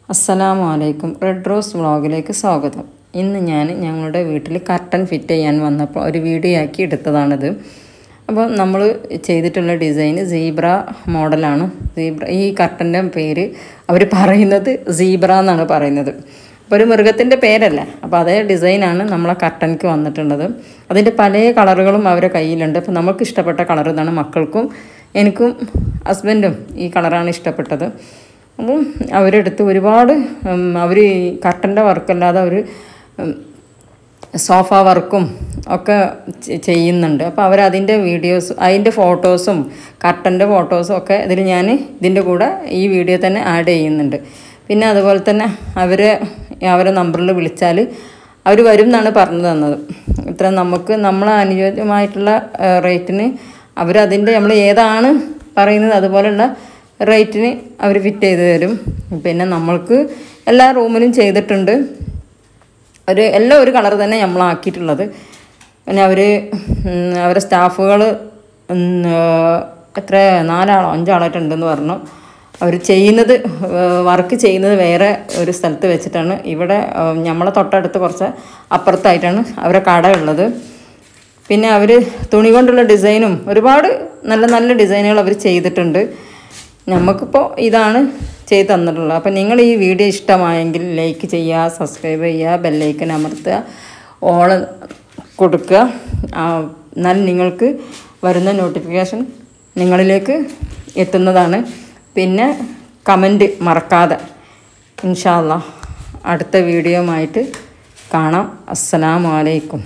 അസ്സലാമു അലൈക്കും red rose വ്ളോഗിലേക്ക് സ്വാഗതം ഇന്ന് ഞാൻ ഞങ്ങളുടെ വീട്ടിൽ കർട്ടൻ ഫിറ്റ് ചെയ്യാൻ വന്നപ്പോൾ ഒരു വീഡിയോ ആക്കി എടുത്തതാണിത് അപ്പോൾ നമ്മൾ ചെയ്തിട്ടുള്ള ഡിസൈൻ സീബ്ര മോഡലാണ് സീബ്ര ഈ കർട്ടൻ്റെ പേര് അവർ പറയുന്നത് സീബ്ര എന്നാണ് പറയുന്നത് അപ്പോൾ ഒരു മൃഗത്തിൻ്റെ പേരല്ല അപ്പോൾ അതേ ഡിസൈനാണ് നമ്മളെ കർട്ടൻക്ക് വന്നിട്ടുള്ളത് അതിൻ്റെ പല കളറുകളും അവരുടെ കയ്യിലുണ്ട് അപ്പോൾ നമുക്ക് ഇഷ്ടപ്പെട്ട കളർ ഇതാണ് മക്കൾക്കും എനിക്കും ഹസ്ബൻഡും ഈ കളറാണ് ഇഷ്ടപ്പെട്ടത് അപ്പം അവരെടുത്ത് ഒരുപാട് അവർ കർട്ടൻ്റെ വർക്കല്ലാതെ അവർ സോഫ വർക്കും ഒക്കെ ചെ- ചെയ്യുന്നുണ്ട് അപ്പോൾ അവരതിൻ്റെ വീഡിയോസ് അതിൻ്റെ ഫോട്ടോസും കർട്ടൻ്റെ ഫോട്ടോസും ഒക്കെ ഇതിൽ ഞാൻ ഇതിൻ്റെ കൂടെ ഈ വീഡിയോ തന്നെ ആഡ് ചെയ്യുന്നുണ്ട് പിന്നെ അതുപോലെ തന്നെ അവർ അവരെ നമ്പറിൽ വിളിച്ചാൽ അവർ വരും എന്നാണ് പറഞ്ഞു തന്നത് ഇത്ര നമുക്ക് നമ്മളെ അനുയോജ്യമായിട്ടുള്ള റേറ്റിന് അവരതിൻ്റെ നമ്മൾ ഏതാണ് പറയുന്നത് അതുപോലുള്ള റേറ്റിന് അവർ ഫിറ്റ് ചെയ്ത് തരും പിന്നെ നമ്മൾക്ക് എല്ലാ റൂമിലും ചെയ്തിട്ടുണ്ട് ഒരു എല്ലാം ഒരു കളർ തന്നെ നമ്മളാക്കിയിട്ടുള്ളത് പിന്നെ അവർ അവരെ സ്റ്റാഫുകൾ എത്ര നാലാളോ അഞ്ചാളായിട്ടുണ്ടെന്ന് പറഞ്ഞു അവർ ചെയ്യുന്നത് വർക്ക് ചെയ്യുന്നത് വേറെ ഒരു സ്ഥലത്ത് വെച്ചിട്ടാണ് ഇവിടെ ഏഹ്, നമ്മളെ തൊട്ടടുത്ത് കുറച്ച് അപ്പുറത്തായിട്ടാണ് അവരെ കട ഉള്ളത് പിന്നെ അവർ തുണി കൊണ്ടുള്ള ഡിസൈനും ഒരുപാട് നല്ല നല്ല ഡിസൈനുകൾ അവർ ചെയ്തിട്ടുണ്ട് നമുക്കിപ്പോൾ ഇതാണ് ചെയ്ത് തന്നിട്ടുള്ളത് അപ്പോൾ നിങ്ങൾ ഈ വീഡിയോ ഇഷ്ടമായെങ്കിൽ ലൈക്ക് ചെയ്യുക സബ്സ്ക്രൈബ് ചെയ്യുക ബെല്ലൈക്കൻ അമർത്തുക ഓള് കൊടുക്കുക ആ, എന്നാൽ നിങ്ങൾക്ക് വരുന്ന നോട്ടിഫിക്കേഷൻ നിങ്ങളിലേക്ക് എത്തുന്നതാണ് പിന്നെ കമൻറ്റ് മറക്കാതെ ഇൻഷാല്ല അടുത്ത വീഡിയോയുമായിട്ട് കാണാം അസ്സലാമു അലൈക്കും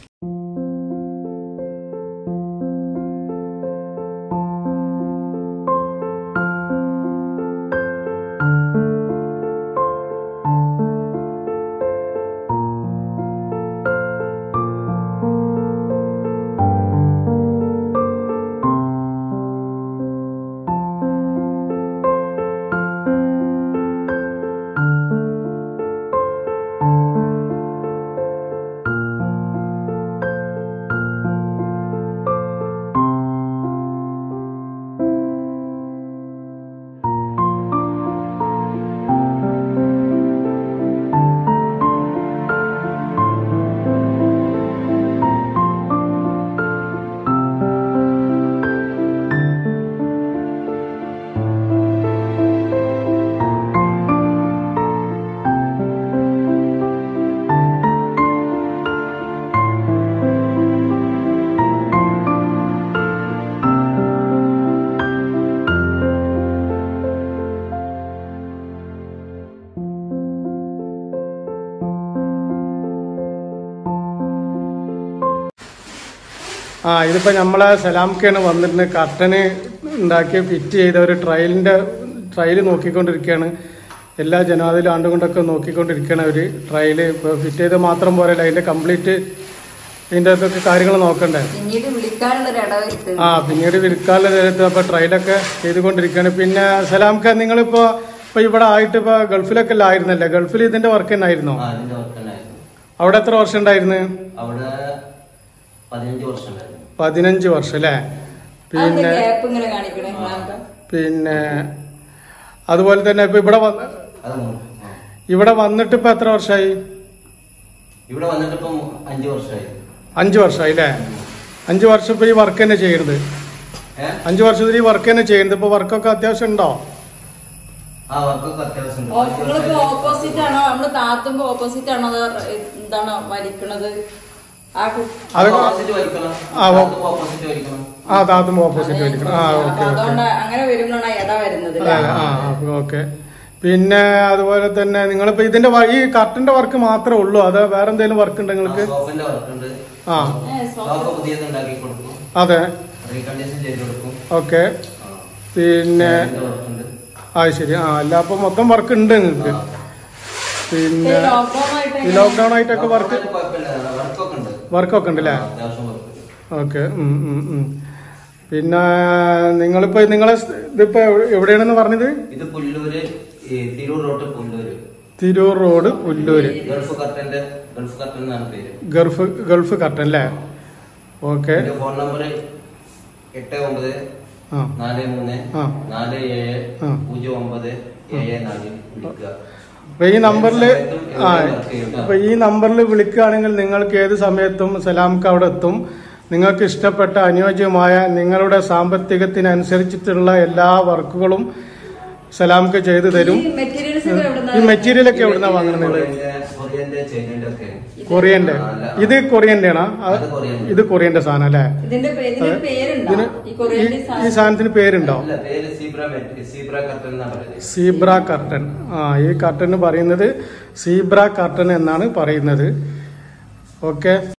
ആ ഇതിപ്പോ നമ്മളെ സലാംക്കാണ് വന്നിട്ട് കർട്ടന് ഉണ്ടാക്കി ഫിറ്റ് ചെയ്ത ഒരു ട്രയലിന്റെ ട്രയൽ നോക്കിക്കൊണ്ടിരിക്കുകയാണ് എല്ലാ ജനാതിലും ആണ്ടുകൊണ്ടൊക്കെ നോക്കിക്കൊണ്ടിരിക്കുകയാണ് അവര് ട്രയൽ ഇപ്പൊ ഫിറ്റ് ചെയ്ത് മാത്രം പോരല്ല അതിന്റെ കംപ്ലീറ്റ് ഇതിന്റെ അകത്തൊക്കെ കാര്യങ്ങൾ നോക്കണ്ടേ പിന്നീട് വിളിക്കാനുള്ള ഒരു ഇടവരുത്ത് ആ പിന്നീട് വിൽക്കാനുള്ള നേരത്ത് അപ്പൊ ട്രയലൊക്കെ ചെയ്തുകൊണ്ടിരിക്കുകയാണ് പിന്നെ സലാംക്ക നിങ്ങളിപ്പോ ഇപ്പൊ ഇവിടെ ആയിട്ട് ഇപ്പൊ ഗൾഫിലൊക്കെ അല്ല ആയിരുന്നല്ലേ ഗൾഫിൽ ഇതിന്റെ വർക്ക് തന്നെ ആയിരുന്നോ ആ, അതിന്റെ വർക്ക് ഉണ്ടായിരുന്നു അവിടെ എത്ര വർഷം ഉണ്ടായിരുന്നു അവിടെ പതിനഞ്ച് വർഷം ഉണ്ടായിരുന്നു പതിനഞ്ച് വർഷം അല്ലേ പിന്നെ ഗ്യാപ്പ് ഇങ്ങനെ കാണിക്കണേ പിന്നെ അതുപോലെ തന്നെ ഇപ്പൊ ഇവിടെ വന്ന് അത് മൂ- ആ. ഇവിടെ വന്നിട്ട് ഇപ്പൊ എത്ര വർഷമായി ഇവിടെ വന്നിട്ട് ഇപ്പം അഞ്ച് വർഷമായി അഞ്ചു വർഷമായി അല്ലേ അഞ്ചു വർഷം ഇപ്പൊ ഈ വർക്ക് തന്നെ ചെയ്യുന്നത് ഏ അഞ്ചു വർഷത്തിൽ ഈ വർക്ക് തന്നെ ചെയ്യുന്നത് ഇപ്പൊ വർക്കൊക്കെ അത്യാവശ്യം ഉണ്ടോ ആ വർക്കൊക്കെ അത്യാവശ്യം ഉണ്ട്. അഞ്ച് നിങ്ങളിപ്പോ വർഷമായി. ഓപ്പോസിറ്റ് ആണോ നമ്മള് താത്തുമ്പോ ഓപ്പോസിറ്റ് ആണോ അതോ എന്താണ് വലിക്കണത് ആ കു- അത് ഓപ്പോസിറ്റ് വലിക്കണം ആ, ഓ- അതും ഓപ്പോസിറ്റ് വലിക്കണം ആ താത്തുമ്പോ ഓപ്പോസിറ്റ് ആയിരിക്കണം ആ അപ്പൊ ഓക്കെ ഓക്കെ അതുകൊണ്ട് അങ്ങനെ വരുമ്പോഴാണ് ഇട വരുന്നത് അതെ അതെ ആ ഓക്കെ പിന്നെ അതുപോലെ തന്നെ നിങ്ങളിപ്പോ ഇതിന്റെ വ- ഈ കർട്ടന്റെ വർക്ക് മാത്രമേ ഉള്ളൂ അത് വേറെ എന്തെങ്കിലും വർക്ക് ഉണ്ട് നിങ്ങൾക്ക് സോഫിന്റെ വർക്ക് ഉണ്ട് ആ സോഫ പുതിയത് ഉണ്ടാക്കി കൊടുക്കും അതെ റീകണ്ടീഷൻ ചെയ്ത് കൊടുക്കും ഓക്കെ ആ. പിന്നെ അതിന്റെ വർക്ക് ഉണ്ട് ആ ശരി ആ അല്ല അപ്പൊ മൊത്തം വർക്ക് ഉണ്ട് നിങ്ങൾക്ക് പിന്നെ ലോക്ക്ഡൌൺ ആയിട്ട് ഈ ലോക്ക്ഡൌൺ ആയിട്ടൊക്കെ വർക്ക് ലോക്കൽ കുഴപ്പമില്ല വർക്കൊക്കെ ഉണ്ട് വർക്കൊക്കെ ഉണ്ട് അല്ലേ ആ, അത്യാവശ്യം വർക്ക് ഓക്കെ പിന്നെ നിങ്ങളിപ്പോ നിങ്ങളെ സ് ഇതിപ്പോ എവിടെ- എവിടെയാണെന്ന് പറഞ്ഞത് ഇത് പുല്ലൂര് ഈ Tirur road Pullur Tirur road Pullur gulf കർട്ടന്റെ ഗൾഫ് കർട്ടൻ എന്നാണ് പേര് ഗൾഫ് ഗൾഫ് കർട്ടൻ അല്ലേ ഓക്കെ എന്റെ ഫോൺ നമ്പർ എട്ട് ഒമ്പത് ആ നാല് മൂന്ന് ആ. നാല് ഏഴ് ആ. പൂജ്യം ഒമ്പത് ഏഴ് നാല് വിളിക്കുക അപ്പൊ ഈ നമ്പറിൽ ആ അപ്പൊ ഈ നമ്പറിൽ വിളിക്കുകയാണെങ്കിൽ നിങ്ങൾക്ക് ഏത് സമയത്തും സലാംക്ക് അവിടെ എത്തും നിങ്ങൾക്ക് ഇഷ്ടപ്പെട്ട അനുയോജ്യമായ നിങ്ങളുടെ സാമ്പത്തികത്തിനനുസരിച്ചിട്ടുള്ള എല്ലാ വർക്കുകളും സലാംക്ക് ചെയ്തു തരും മെറ്റീരിയൽസ് ഈ മെറ്റീരിയൽ ഒക്കെ എവിടുന്നാ വാങ്ങുന്നത് നിങ്ങള് കൊറിയന്റെ ചൈനന്റെ ഒക്കെ കൊറിയന്റെ ഇത് കൊറിയന്റെ ആണോ അത് കൊറിയന്റെ. ഇത് കൊറിയന്റെ സാധനം അല്ലേ ഇതിന്റെ പേ- ഇതിനൊരു പേരുണ്ടോ ഇതിന് ഈ കൊറിയന്റെ ഈ- ഈ സാധനത്തിന് പേരുണ്ടോ അല്ല പേര് സീബ്ര മെറ്റ്- സീബ്ര കർട്ടൻ എന്നാ പറയുന്നത് സീബ്ര കർട്ടൻ ആ ഈ കർട്ടന് പറയുന്നത് സീബ്ര കർട്ടൻ എന്നാണ് പറയുന്നത് ഓക്കെ